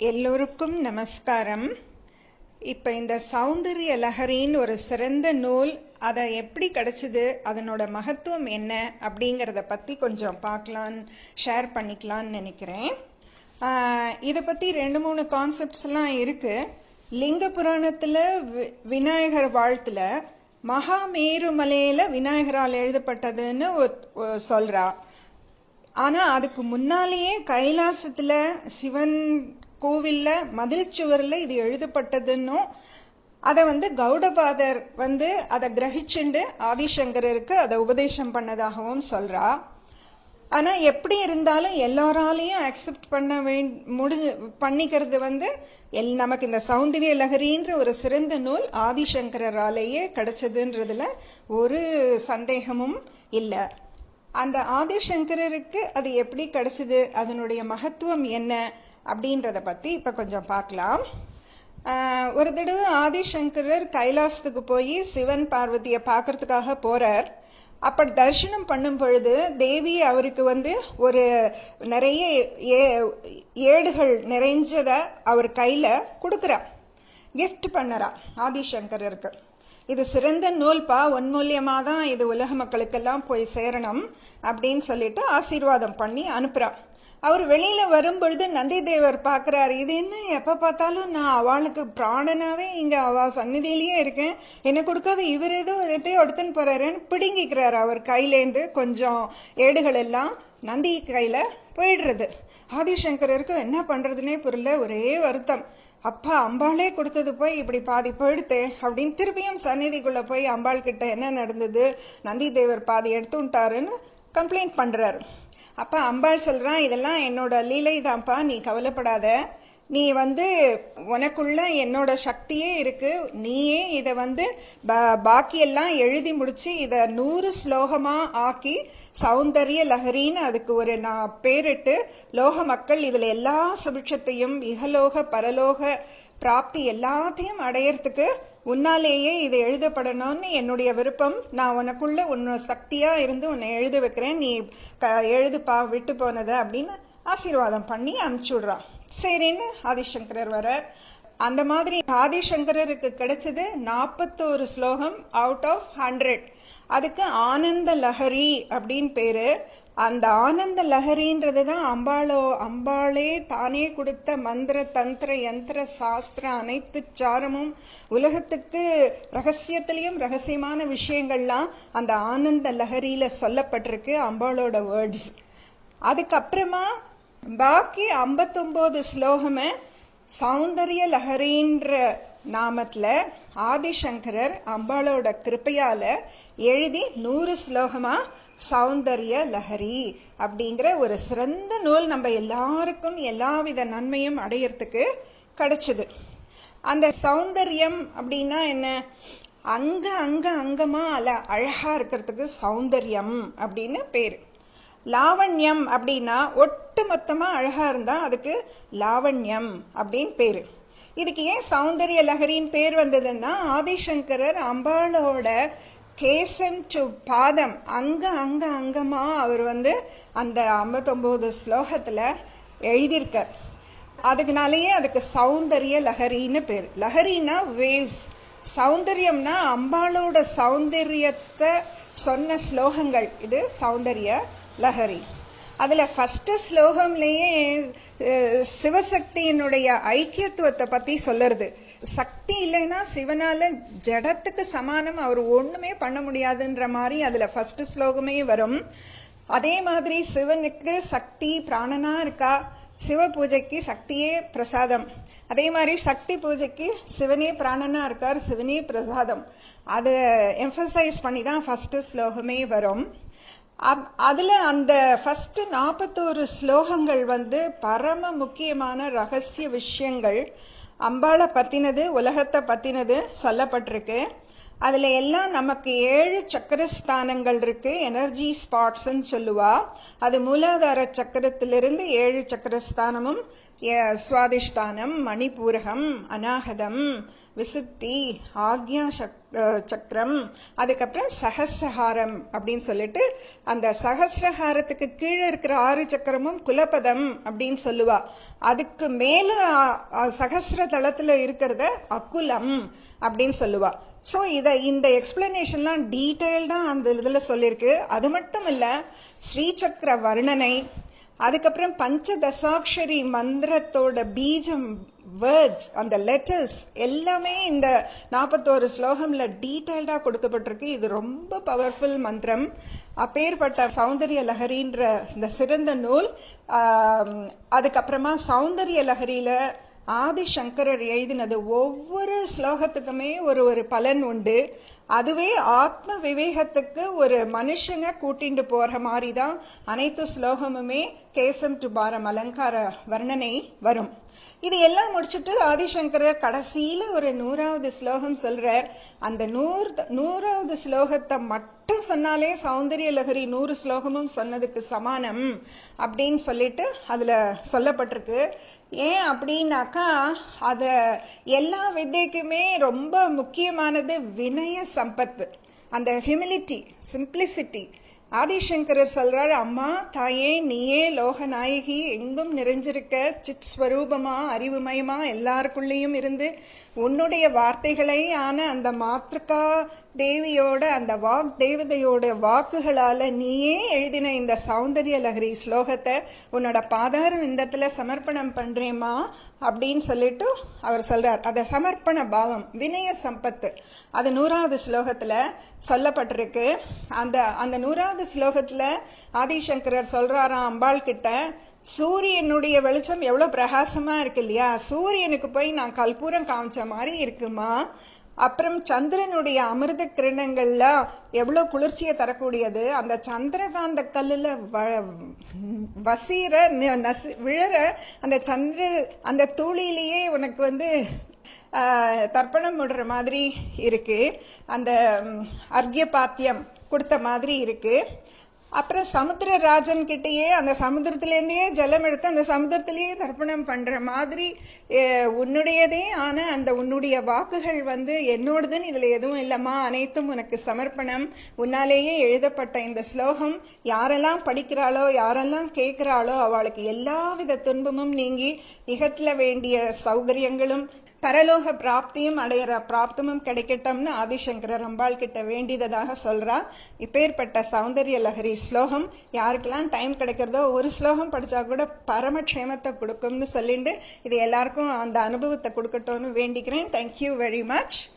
எல்லோருக்கும் நமஸ்காரம் இப்ப இந்த சௌந்தரிய லஹரின்னு ஒரு சிறந்த நூல் அதை எப்படி கிடைச்சது அதனோட மகத்துவம் என்ன அப்படிங்கறத பத்தி கொஞ்சம் பார்க்கலாம் ஷேர் பண்ணிக்கலாம்னு நினைக்கிறேன் இத பத்தி ரெண்டு மூணு கான்செப்ட்ஸ் எல்லாம் இருக்கு லிங்க புராணத்துல விநாயகர் வாழ்த்துல மகாமேரு மலையில விநாயகரால் எழுதப்பட்டதுன்னு சொல்றா ஆனா அதுக்கு முன்னாலேயே கைலாசத்துல சிவன் கோவில்ல மதில் சுவர்ல இது எழுதப்பட்டதுன்னும் அத வந்து கௌடபாதர் வந்து அதை கிரகிச்சுண்டு ஆதிசங்கரருக்கு அதை உபதேசம் பண்ணதாகவும் சொல்றா ஆனா எப்படி இருந்தாலும் எல்லாராலையும் அக்செப்ட் பண்ண முடி பண்ணிக்கிறது வந்து எல் நமக்கு இந்த சௌந்தரிய லகரின்ற ஒரு சிறந்த நூல் ஆதிசங்கராலேயே கிடைச்சதுன்றதுல ஒரு சந்தேகமும் இல்லை அந்த ஆதிசங்கரருக்கு அது எப்படி கிடைச்சது அதனுடைய மகத்துவம் என்ன அப்படின்றத பத்தி இப்ப கொஞ்சம் பார்க்கலாம் ஒரு தடவை ஆதிசங்கரர் கைலாசத்துக்கு போய் சிவன் பார்வதிய பாக்குறதுக்காக போறார் அப்ப தரிசனம் பண்ணும் பொழுது தேவி அவருக்கு வந்து ஒரு நிறைய ஏடுகள் நிறைஞ்சத அவர் கையில கொடுக்குறா கிஃப்ட் பண்ணறா ஆதிசங்கரருக்கு இது சிறந்த நூல்பா உன் மூலியமா தான் இது உலக மக்களுக்கெல்லாம் போய் சேரணும் அப்படின்னு சொல்லிட்டு ஆசீர்வாதம் பண்ணி அனுப்புறா அவர் வெளியில வரும்பொழுது நந்தி தேவர் பாக்குறாரு இது என்ன எப்ப பார்த்தாலும் நான் அவளுக்கு பிராணனாவே இங்க அவ சந்நிதியிலேயே இருக்கேன் என்ன கொடுக்காத இவர் ஏதோ எதையோ எடுத்துன்னு போறாருன்னு பிடுங்கிக்கிறாரு அவர் கையிலேந்து கொஞ்சம் ஏடுகள் எல்லாம் நந்தி கையில போயிடுறது ஆதிசங்கரருக்கு என்ன பண்றதுன்னே புரியல ஒரே வருத்தம் அப்பா அம்பாளே கொடுத்தது போய் இப்படி பாதி போயிடுத்தே அப்படின்னு திருப்பியும் சந்நிதிக்குள்ள போய் அம்பாள் கிட்ட என்ன நடந்தது நந்தி தேவர் பாதி எடுத்துட்டாருன்னு கம்ப்ளைண்ட் பண்றாரு அப்ப அம்பாள் சொல்றான் இதெல்லாம் என்னோட லீலை தான்ப்பா நீ கவலைப்படாத நீ வந்து உனக்குள்ள என்னோட சக்தியே இருக்கு நீயே இத வந்து பாக்கி எல்லாம் எழுதி முடிச்சு இத நூறு ஸ்லோகமா ஆக்கி சௌந்தரிய லஹரின்னு அதுக்கு ஒரு நான் பேரிட்டு லோக மக்கள் இதுல எல்லா சுபிட்சத்தையும் இகலோக பரலோக பிராப்தி எல்லாத்தையும் அடையறதுக்கு உன்னாலேயே இது எழுதப்படணும்னு என்னுடைய விருப்பம் நான் உனக்குள்ள உன்னோட சக்தியா இருந்து உன்னை எழுத வைக்கிறேன் நீ எழுதுப்பா விட்டு போனத அப்படின்னு ஆசீர்வாதம் பண்ணி அனுப்பிச்சுடுறான் சரின்னு ஆதிசங்கரர் வர அந்த மாதிரி ஆதிசங்கரருக்கு கிடைச்சது நாற்பத்தோரு ஸ்லோகம் அவுட் ஆஃப் ஹண்ட்ரட் அதுக்கு ஆனந்த லஹரி அப்படின்னு பேரு அந்த ஆனந்த லஹரின்றது தான் அம்பாளோ அம்பாளே தானே கொடுத்த மந்திர தந்திர யந்திர சாஸ்திர அனைத்து சாரமும் உலகத்துக்கு ரகசியத்திலையும் ரகசியமான விஷயங்கள்லாம் அந்த ஆனந்த லஹரியில சொல்லப்பட்டிருக்கு அம்பாளோட வேர்ட்ஸ் அதுக்கப்புறமா பாக்கி ஐம்பத்தொன்பது ஸ்லோகமே சௌந்தரிய லஹரின்ற நாமத்துல ஆதிசங்கரர் அம்பாளோட கிருப்பையால எழுதி நூறு ஸ்லோகமா சௌந்தரிய லஹரி அப்படிங்கிற ஒரு சிறந்த நூல் நம்ம எல்லாருக்கும் எல்லாவித நன்மையும் அடையறதுக்கு கிடைச்சது அந்த சௌந்தரியம் அப்படின்னா என்ன அங்க அங்க அங்கமா அல்ல அழகா இருக்கிறதுக்கு சௌந்தரியம் அப்படின்னு பேரு லாவண்யம் அப்படின்னா ஒட்டு மொத்தமா அழகா இருந்தா அதுக்கு லாவண்யம் அப்படின்னு பேரு இதுக்கு ஏன் சௌந்தரிய லஹரின் பேர் வந்ததுன்னா ஆதிசங்கரர் அம்பாளோட கேசம் டு பாதம் அங்க அங்க அங்கமா அவர் வந்து அந்த ஐம்பத்தொன்பது ஸ்லோகத்துல எழுதியிருக்கார் அதுக்குனாலேயே அதுக்கு சௌந்தரிய லஹரின்னு பேர் லஹரினா வேவ்ஸ் சௌந்தரியம்னா அம்பாளோட சௌந்தரியத்தை சொன்ன ஸ்லோகங்கள் இது சௌந்தரிய லஹரி அதுல ஃபர்ஸ்ட் ஸ்லோகம்லயே சிவசக்தியினுடைய ஐக்கியத்துவத்தை பத்தி சொல்லுறது சக்தி இல்லைன்னா சிவனால ஜடத்துக்கு சமானம் அவர் ஒண்ணுமே பண்ண முடியாதுன்ற மாதிரி அதுல ஃபர்ஸ்ட் ஸ்லோகமே வரும் அதே மாதிரி சிவனுக்கு சக்தி பிராணனா இருக்கா சிவ பூஜைக்கு சக்தியே பிரசாதம் அதே மாதிரி சக்தி பூஜைக்கு சிவனே பிராணனா இருக்கார் சிவனே பிரசாதம் அதை எம்பசைஸ் பண்ணி தான் ஃபர்ஸ்ட் ஸ்லோகமே வரும் அதுல அந்த ஃபர்ஸ்ட் நாற்பத்தோரு ஸ்லோகங்கள் வந்து பரம முக்கியமான ரகசிய விஷயங்கள் அம்பாளை பத்தினது உலகத்தை பத்தினது சொல்லப்பட்டிருக்கு அதுல எல்லாம் நமக்கு ஏழு சக்கரஸ்தானங்கள் இருக்கு எனர்ஜி ஸ்பாட்ஸ் சொல்லுவா அது மூலாதார சக்கரத்திலிருந்து ஏழு சக்கரஸ்தானமும் ய- சுவாதிஷ்டானம் மணிபூரகம் அநாகதம் விசுத்தி ஆக்ஞா சக்- அஹ் சக்கரம் அதுக்கப்புறம் சஹசிரஹாரம் அப்படின்னு சொல்லிட்டு அந்த சஹசிரஹாரத்துக்கு கீழே இருக்கிற ஆறு சக்கரமும் குலபதம் அப்படின்னு சொல்லுவா அதுக்கு மேல அ- அ- சஹஸ்ர தளத்துல இருக்கிறத அக்குலம் அப்படின்னு சொல்லுவா சோ இத இந்த எக்ஸ்பிளனேஷன்லாம் டீடைல்டா அந்த இதுல சொல்லியிருக்கு அது மட்டும் இல்ல ஸ்ரீசக்கர வர்ணனை அதுக்கப்புறம் பஞ்சதசாட்சரி மந்திரத்தோட பீஜம் வேர்ட்ஸ் அந்த லெட்டர்ஸ் எல்லாமே இந்த நாற்பத்தோரு ஸ்லோகம்ல டீடைல்டா கொடுக்கப்பட்டிருக்கு இது ரொம்ப பவர்ஃபுல் மந்திரம் அப்பேற்பட்ட சௌந்தரிய லஹரின்ற இந்த சிறந்த நூல் ஆம், அதுக்கப்புறமா சௌந்தரிய லஹரியில ஆதிசங்கரர் எழுதினது ஒவ்வொரு ஸ்லோகத்துக்குமே ஒரு ஒரு பலன் உண்டு அதுவே ஆத்ம விவேகத்துக்கு ஒரு மனுஷனை கூட்டிட்டு போற மாதிரி தான் அனைத்து ஸ்லோகமுமே கேசம் டு பாரம் அலங்கார வர்ணனை வரும் இது எல்லாம் முடிச்சுட்டு ஆதிசங்கரர் கடைசியில ஒரு நூறாவது ஸ்லோகம் சொல்றார் அந்த நூறு நூறாவது ஸ்லோகத்தை மட்டும் சொன்னாலே சௌந்தரிய லகரி நூறு ஸ்லோகமும் சொன்னதுக்கு சமானம் அப்படின்னு சொல்லிட்டு அதுல சொல்லப்பட்டிருக்கு ஏன் அப்படின்னாக்கா அத எல்லா வித்தைக்குமே ரொம்ப முக்கியமானது வினய சம்பத்து அந்த ஹியூமிலிட்டி சிம்பிளிசிட்டி ஆதிசங்கரர் சொல்றாரு அம்மா தாயே நீயே லோக நாயகி எங்கும் நிறைஞ்சிருக்க சித் ஸ்வரூபமா அறிவுமயமா எல்லாருக்குள்ளேயும் இருந்து உன்னுடைய வார்த்தைகளை ஆன அந்த மாத்ருகா தேவியோட அந்த வாக் தேவதையோட வாக்குகளால நீயே எழுதின இந்த சௌந்தரிய லஹரி ஸ்லோகத்தை உன்னோட பாதார விந்தத்துல சமர்ப்பணம் பண்றேம்மா அப்படின்னு சொல்லிட்டு அவர் சொல்றார் அத சமர்ப்பண பாவம் வினய சம்பத்து அது நூறாவது ஸ்லோகத்துல சொல்லப்பட்டிருக்கு அந்த அந்த நூறாவது ஸ்லோகத்துல ஆதிசங்கரர் சொல்றாராம் அம்பாள் கிட்ட சூரியனுடைய வெளிச்சம் எவ்வளவு பிரகாசமா இருக்கு இல்லையா சூரியனுக்கு போய் நான் கற்பூரம் காமிச்ச மாதிரி இருக்குமா அப்புறம் சந்திரனுடைய அமிர்த கிரணங்கள்ல எவ்வளவு குளிர்ச்சியை தரக்கூடியது அந்த சந்திரகாந்த கல்லுல வ- வசீர ந- நசி- விழற அந்த சந்திர அந்த தூளிலேயே உனக்கு வந்து ஆஹ், தர்ப்பணம் விடுற மாதிரி இருக்கு அந்த ம், அர்க்ய பாத்தியம் கொடுத்த மாதிரி இருக்கு அப்புறம் சமுத்திரராஜன் கிட்டயே அந்த சமுத்திரத்திலேருந்தே ஜலம் எடுத்து அந்த சமுத்திரத்திலேயே தர்ப்பணம் பண்ற மாதிரி அஹ், உன்னுடையதே ஆன அந்த உன்னுடைய வாக்குகள் வந்து என்னோடதுன்னு இதுல எதுவும் இல்லம்மா அனைத்தும் உனக்கு சமர்ப்பணம் உன்னாலேயே எழுதப்பட்ட இந்த ஸ்லோகம் யாரெல்லாம் படிக்கிறாளோ யாரெல்லாம் கேட்கிறாளோ அவளுக்கு எல்லாவித துன்பமும் நீங்கி இகத்துல வேண்டிய சௌகரியங்களும் பரலோக பிராப்தியும் அடையிற பிராப்தமும் கிடைக்கட்டும்னு ஆதிசங்கரர் அம்பாள் கிட்ட வேண்டியதாக சொல்றா இப்பேற்பட்ட சௌந்தரிய லஹரி ஸ்லோகம் யாருக்கெல்லாம் டைம் கிடைக்கிறதோ ஒரு ஸ்லோகம் படிச்சா கூட பரமக்ஷேமத்தை கொடுக்கும்னு சொல்லிட்டு இது எல்லாருக்கும் அந்த அனுபவத்தை கொடுக்கட்டும்னு வேண்டிக்கிறேன் தேங்க்யூ வெரி மச்